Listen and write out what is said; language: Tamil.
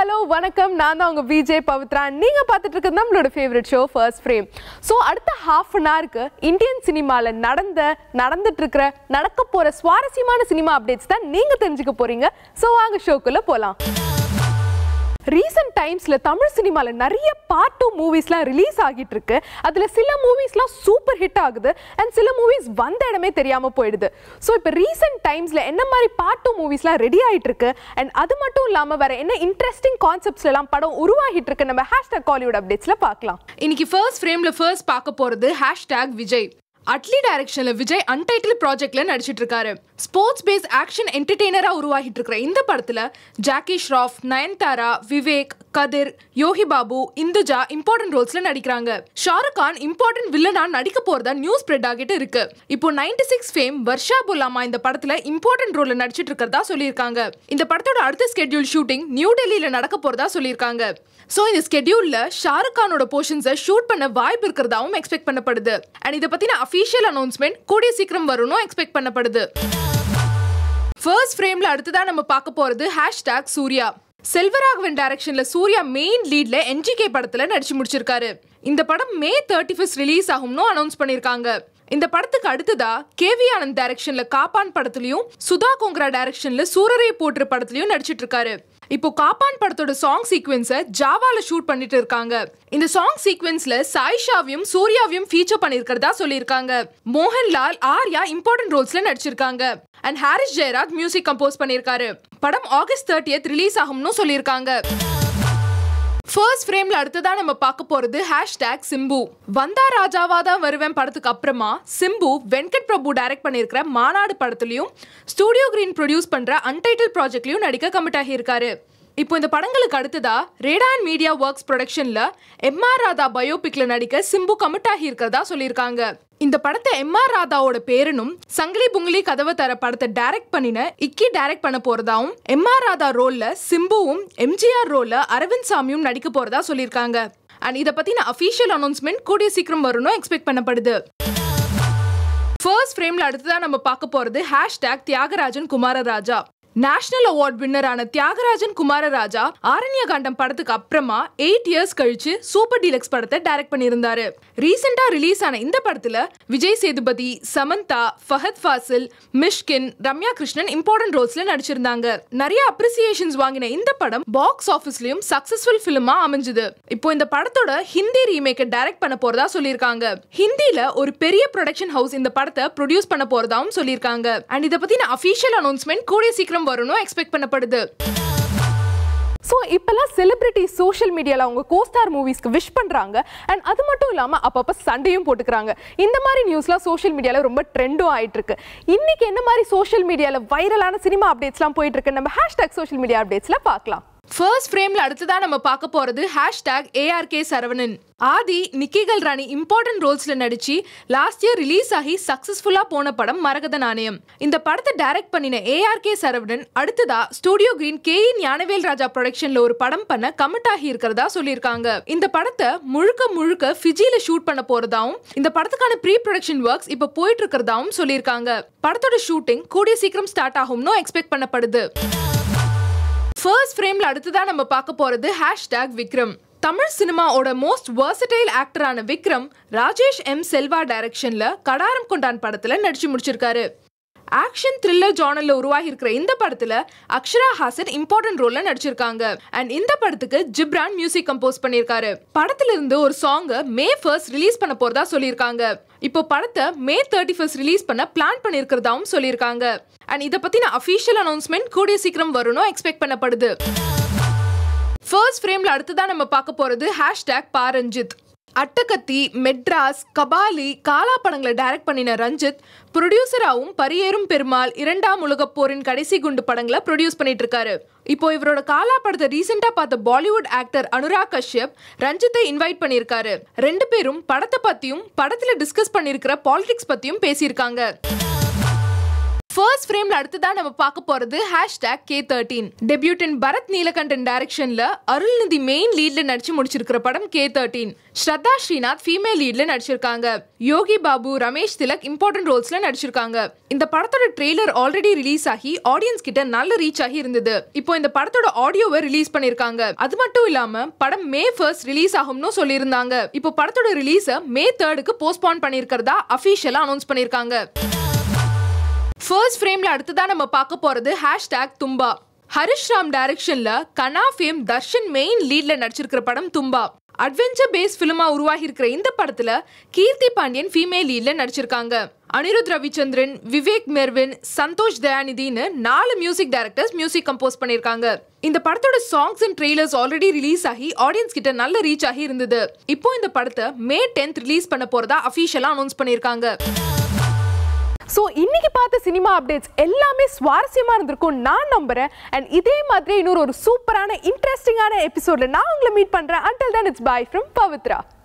ஹலோ வணக்கம் நான் தான் உங்க விஜய் பவித்ரா நீங்க பார்த்துட்டு இருக்கிறது நம்மளோட favourite show first frame so அடுத்த ஹாஃப் அன் ஹவருக்கு இந்தியன் சினிமாவில் நடந்த நடந்துட்டு இருக்கிற நடக்க போற சுவாரஸ்யமான சினிமா அப்டேட்ஸ் தான் நீங்க தெரிஞ்சுக்க போறீங்க ஸோ வாங்க ஷோக்குள்ள போலாம் ரீசெண்ட் டைம்ஸ்ல தமிழ் சினிமால நிறைய பார்ட் டூ மூவிஸ்லாம் ரிலீஸ் ஆகிட்டு இருக்கு அதுல சில மூவிஸ்லாம் சூப்பர் ஹிட் ஆகுது அண்ட் சில மூவிஸ் வந்த இடமே தெரியாம போயிடுது ஸோ இப்போ ரீசெண்ட் டைம்ஸ்ல என்ன மாதிரி பார்ட் டூ மூவிஸ்லாம் ரெடி ஆயிட்டு இருக்கு அண்ட் அது மட்டும் இல்லாம வேற என்ன இன்ட்ரெஸ்டிங் கான்செப்ட்ஸ்ல எல்லாம் படம் உருவாகிட்டு இருக்கு நம்ம ஹேஷ்டாக் காலிவுட் அப்டேட்ஸ்ல பார்க்கலாம் இன்னைக்கு ஃபர்ஸ்ட் ஃப்ரேம்ல ஃபர்ஸ்ட் பார்க்க போறது ஹேஷ்டேக் விஜய் அட்லி டைரக்ஷன்ல விஜய் அன்டைட்டில் ப்ராஜெக்ட்ல நடிச்சிட்டு இருக்காரு ஸ்போர்ட்ஸ் பேஸ் ஆக்ஷன் என்டர்டெய்னரா உருவாகிட்டு இருக்கிற இந்த படத்துல ஜாக்கி ஷ்ராஃப் நயன்தாரா விவேக் கதிர் யோகி பாபு இந்துஜா இம்பார்ட்டன்ட் ரோல்ஸ்ல நடிக்கிறாங்க ஷாருக் கான் இம்பார்ட்டன்ட் வில்லனா நடிக்க போறதா நியூஸ் ஸ்ப்ரெட் ஆகிட்டு இருக்கு இப்போ 96 சிக்ஸ் ஃபேம் வர்ஷா புல்லாமா இந்த படத்துல இம்பார்ட்டன்ட் ரோல்ல நடிச்சிட்டு இருக்கிறதா சொல்லியிருக்காங்க இந்த படத்தோட அடுத்த ஸ்கெட்யூல் ஷூட்டிங் நியூ டெல்லியில நடக்க போறதா சொல்லியிருக்காங்க ஸோ இந்த ஸ்கெட்யூல்ல ஷாருக் கானோட போர்ஷன்ஸை ஷூட் பண்ண வாய்ப்பு இருக்கிறதாவும் எக்ஸ்பெக்ட் பண்ணப்படுது அண்ட் இதை பத்தின அஃபீஷியல் அனௌன்ஸ்மெண்ட் கூடிய சீக்கிரம் வரும்னு எக்ஸ்பெக்ட் பண்ணப்படுது ஃபர்ஸ்ட் ஃப்ரேம்ல அடுத்ததா நம்ம பார்க்க போறது ஹேஷ்டாக் சூர்யா செல்வராகவன் டைரக்ஷன்ல சூர்யா மெயின் லீட்ல என்ஜிகே படத்துல நடிச்சு முடிச்சிருக்காரு இந்த படம் மே தேர்ட்டி ஃபர்ஸ்ட் ரிலீஸ் ஆகும்னு அனௌன்ஸ் பண்ணிருக்காங்க இந்த படத்துக்கு அடுத்ததா கேவி ஆனந்த் டைரக்ஷன்ல காப்பான் படத்துலயும் சுதா கோங்கரா டைரக்ஷன்ல சூரரை போற்று படத்துலயும் நடிச்சிட்டு இருக்காரு இப்போ காப்பான் படத்தோட சாங் சீக்வென்ஸை ஜாவால ஷூட் பண்ணிட்டு இருக்காங்க இந்த சாங் சீக்வென்ஸ்ல சாயிஷாவையும் சூர்யாவையும் ஃபீச்சர் பண்ணியிருக்கிறதா சொல்லியிருக்காங்க மோகன்லால் ஆர்யா இம்பார்ட்டன்ட் ரோல்ஸ்ல நடிச்சிருக்காங்க and Harris Jayaraj music compose பண்ணியிருக்காரு படம் ஆகஸ்ட் தேர்ட்டியத் ரிலீஸ் ஆகும்னு சொல்லியிருக்காங்க ஃபர்ஸ்ட் ஃப்ரேம்ல அடுத்ததா நம்ம பார்க்க போறது ஹேஷ்டேக் சிம்பு வந்தா ராஜாவா தான் வருவேன் படத்துக்கு அப்புறமா சிம்பு வெங்கட் பிரபு டைரக்ட் பண்ணியிருக்கிற மாநாடு படத்துலயும் ஸ்டூடியோ கிரீன் ப்ரொடியூஸ் பண்ற அன்டைட்டில் ப்ராஜெக்ட்லயும் நடிக்க கமிட் ஆகியிருக்காரு இப்போ இந்த படங்களுக்கு அடுத்ததா ரேடான் மீடியா ஒர்க்ஸ் ப்ரொடக்ஷன்ல எம்ஆர் ராதா பயோபிக்ல நடிக்க சிம்பு கமிட் ஆகி இருக்கிறதா சொல்லியிருக்காங்க இந்த படத்தை எம்ஆர் ராதாவோட பேரனும் சங்கிலி புங்கிலி கதவை தர படத்தை டைரக்ட் பண்ணின இக்கி டைரக்ட் பண்ண போறதாவும் எம்ஆர் ராதா ரோல்ல சிம்புவும் எம்ஜிஆர் ரோல்ல அரவிந்த் சாமியும் நடிக்க போறதா சொல்லியிருக்காங்க அண்ட் இதை பத்தின அஃபீஷியல் அனௌன்ஸ்மெண்ட் கூடிய சீக்கிரம் வரும்னு எக்ஸ்பெக்ட் பண்ணப்படுது ஃபர்ஸ்ட் ஃப்ரேம்ல அடுத்ததா நம்ம பார்க்க போறது hashtag Thiagarajan Kumararaja national award வின்னரான தியாகராஜன் குமாரராஜா ஆரண்ய காண்டம் படத்துக்கு அப்புறமா எயிட் இயர்ஸ் கழிச்சு சூப்பர் டீலக்ஸ் படத்தை டைரக்ட் பண்ணியிருந்தாரு ரீசெண்டா ரிலீஸ் ஆன இந்த படத்துல விஜய் சேதுபதி சமந்தா ஃபஹத் ஃபாசில் மிஷ்கின் ரம்யா கிருஷ்ணன் இம்பார்ட்டன்ட் ரோல்ஸ்ல நடிச்சிருந்தாங்க நிறைய அப்ரிசியேஷன்ஸ் வாங்கின இந்த படம் பாக்ஸ் ஆஃபீஸ்லயும் சக்சஸ்ஃபுல் ஃபிலிமா அமைஞ்சுது இப்போ இந்த படத்தோட ஹிந்தி ரீமேக்கை டைரக்ட் பண்ண போறதா சொல்லியிருக்காங்க ஹிந்தில ஒரு பெரிய ப்ரொடக்ஷன் ஹவுஸ் இந்த படத்தை ப்ரொடியூஸ் பண்ண போறதாவும் சொல்லியிருக்காங்க அண்ட் இதை பத்தின அஃபீஷியல் அனௌன்ஸ்மெண்ட் கூடிய சீக்கிரம் வரும்னு எக்ஸ்பெக்ட் பண்ணப்படுது ஸோ இப்போல்லாம் செலிபிரிட்டி சோஷியல் மீடியாவில் அவங்க கோஸ்டார் மூவிஸ்க்கு விஷ் பண்ணுறாங்க அண்ட் அது மட்டும் இல்லாமல் அப்பப்போ சண்டையும் போட்டுக்கிறாங்க இந்த மாதிரி நியூஸ்லாம் சோஷியல் மீடியாவில் ரொம்ப ட்ரெண்டும் ஆயிட்டு இருக்கு இன்னைக்கு என்ன மாதிரி சோஷியல் மீடியாவில் வைரலான சினிமா அப்டேட்ஸ்லாம் போயிட்டு இருக்கு நம்ம ஹேஷ்டாக் சோஷியல் மீடியா அப்டேட்ஸில் பார்க்கலாம் ஃபர்ஸ்ட் ஃப்ரேம்ல அடுத்ததா நம்ம பார்க்க போறது ஹேஷ்டேக் ஏஆர்கே சரவணன் ஆதி நிக்கிகள் ராணி இம்பார்ட்டன்ட் ரோல்ஸ்ல நடிச்சு லாஸ்ட் இயர் ரிலீஸ் ஆகி சக்சஸ்ஃபுல்லா போன படம் மரகத நாணயம் இந்த படத்தை டைரக்ட் பண்ணின ஏஆர்கே சரவணன் அடுத்ததா Studio Green K Gnanavel Raja ப்ரொடக்ஷன்ல ஒரு படம் பண்ண கமிட் ஆகி இருக்கிறதா சொல்லியிருக்காங்க இந்த படத்தை முழுக்க முழுக்க ஃபிஜில ஷூட் பண்ண போறதாவும் இந்த படத்துக்கான ப்ரீ ப்ரொடக்ஷன் ஒர்க்ஸ் இப்போ போயிட்டு இருக்கிறதாவும் சொல்லியிருக்காங்க படத்தோட ஷூட்டிங் கூடிய சீக்கிரம் ஸ்டார்ட் ஆகும்னு எக்ஸ்பெக்ட் பண்ணப்படுது ஃபர்ஸ்ட் ஃப்ரேம்ல அடுத்ததா நம்ம பார்க்க போறது ஹேஷ்டேக் விக்ரம் தமிழ் சினிமாவோட மோஸ்ட் வர்சடைல் ஆக்டரான விக்ரம் ராஜேஷ் எம் செல்வா டைரக்ஷன்ல கடாரம் கொண்டான் படத்துல நடிச்சு முடிச்சிருக்காரு ஆக்ஷன் த்ரில்லர் ஜானல்ல உருவாகி இருக்கிற இந்த படத்துல அக்ஷரா ஹாசன் இம்பார்ட்டன்ட் ரோல்ல நடிச்சிருக்காங்க அண்ட் இந்த படத்துக்கு ஜிப்ரான் மியூசிக் கம்போஸ் பண்ணியிருக்காரு படத்துல இருந்து ஒரு சாங்கை மே ஃபர்ஸ்ட் ரிலீஸ் பண்ண போறதா சொல்லியிருக்காங்க இப்போ படத்தை மே தேர்ட்டி ஃபர்ஸ்ட் ரிலீஸ் பண்ண பிளான் பண்ணியிருக்கிறதாவும் சொல்லியிருக்காங்க அண்ட் இதை பத்தின அஃபீஷியல் அனௌன்ஸ்மெண்ட் கூடிய சீக்கிரம் வரும்னு எக்ஸ்பெக்ட் பண்ணப்படுது ஃபர்ஸ்ட் ஃப்ரேம்ல அடுத்ததா நம்ம பார்க்க போறது ஹேஷ்டேக் பா ரஞ்சித் அட்டகத்தி மெட்ராஸ் கபாலி காலா படங்களை டைரக்ட் பண்ணின ரஞ்சித் ப்ரொடியூசராகவும் பரியேறும் பெருமாள் இரண்டாம் உலகப் போரின் கடைசி குண்டு படங்களை ப்ரொடியூஸ் பண்ணிட்டு இருக்காரு இப்போ இவரோட காலா படத்தை ரீசெண்டா பார்த்த பாலிவுட் ஆக்டர் அனுராக் கஷ்யப் ரஞ்சித்தை இன்வைட் பண்ணியிருக்காரு ரெண்டு பேரும் படத்தை பத்தியும் படத்துல டிஸ்கஸ் பண்ணியிருக்கிற பாலிடிக்ஸ் பத்தியும் பேசியிருக்காங்க ஃபர்ஸ்ட் ஃப்ரேம்ல அடுத்ததான் நம்ம பார்க்க போறது hashtag K thirteen debutant Bharath Neelakandan டைரக்ஷன்ல அருள்நிதி மெயின் லீட்ல நடிச்சு முடிச்சிருக்கிற படம் K thirteen Shraddha Srinath female லீட்ல நடிச்சிருக்காங்க யோகி பாபு ரமேஷ் திலக் இம்பார்ட்டன்ட் ரோல்ஸ்ல நடிச்சிருக்காங்க இந்த படத்தோட ட்ரெய்லர் ஆல்ரெடி ரிலீஸ் ஆகி ஆடியன்ஸ் கிட்ட நல்ல ரீச் ஆகி இருந்தது இப்போ இந்த படத்தோட ஆடியோவை ரிலீஸ் பண்ணிருக்காங்க அது மட்டும் இல்லாம படம் மே ஃபர்ஸ்ட் ரிலீஸ் ஆகும்னு சொல்லியிருந்தாங்க இப்போ படத்தோட ரிலீஸை மே தேர்டுக்கு போஸ்ட்பான் பண்ணியிருக்கிறதா அஃபீஷியலா அனௌன்ஸ் பண்ணியிருக்காங்க ஃபர்ஸ்ட் ஃப்ரேம்ல அடுத்ததா நம்ம பார்க்க போறது ஹேஷ்டேக் தும்பா ஹரிஷ் ராம் டைரக்ஷன்ல கனா ஃபேம் தர்ஷன் மெயின் லீட்ல நடிச்சிருக்கிற படம் தும்பா அட்வென்ச்சர் பேஸ் ஃபிலிமா உருவாகி இருக்கிற இந்த படத்துல கீர்த்தி பாண்டியன் ஃபீமேல் லீட்ல நடிச்சிருக்காங்க அனிருத் ரவிச்சந்திரன் விவேக் மெர்வின் சந்தோஷ் தயாநிதினு நாலு மியூசிக் டைரக்டர்ஸ் மியூசிக் கம்போஸ் பண்ணியிருக்காங்க இந்த படத்தோட songs and trailers already release ஆகி ஆடியன்ஸ் கிட்ட நல்ல ரீச் ஆகி இருந்தது இப்போ இந்த படத்தை மே டென்த் ரிலீஸ் பண்ண போறதா அஃபீஷியலா அனௌன்ஸ் பண்ணியிருக்காங்க ஸோ இன்னைக்கு பார்த்த சினிமா அப்டேட்ஸ் எல்லாமே சுவாரஸ்யமா இருந்திருக்கும் நான் நம்புறேன் அண்ட் இதே மாதிரி இன்னொரு ஒரு சூப்பரான இன்ட்ரெஸ்டிங்கான எபிசோட்ல நான் உங்களை மீட் பண்றேன் until then it's bye from Pavithra